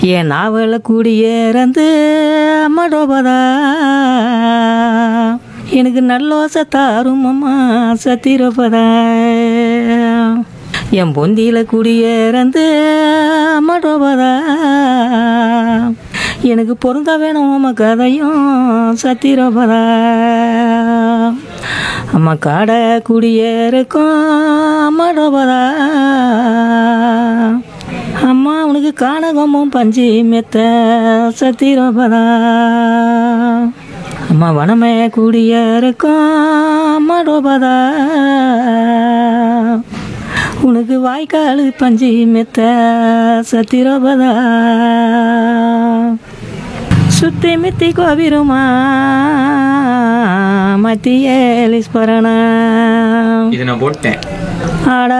என் நாவல குடியேறந்து அம்மடோபதா எனக்கு நல்லோசை தாரும் அம்மா சத்திரப்பதா என் பொந்தியில குடியேறந்து அம்மடோபதா எனக்கு பொருந்த வேணும் அம்மா கதையும் சத்திரப்பதா அம்மா காடை குடியேறுக்கும் அம்மடோபதா அம்மா உனக்கு காணகமும் பஞ்சு மெத்த சத்திரபதா அம்மா வனமே கூடிய இருக்கும் அம்மா டோபதா உனக்கு வாய்க்கால் பஞ்சு மெத்த சத்திரபதா சுத்தி மித்தி கோவிருமா மத்திய லிஸ்பரணா இது நான் போட்டேன் ஆட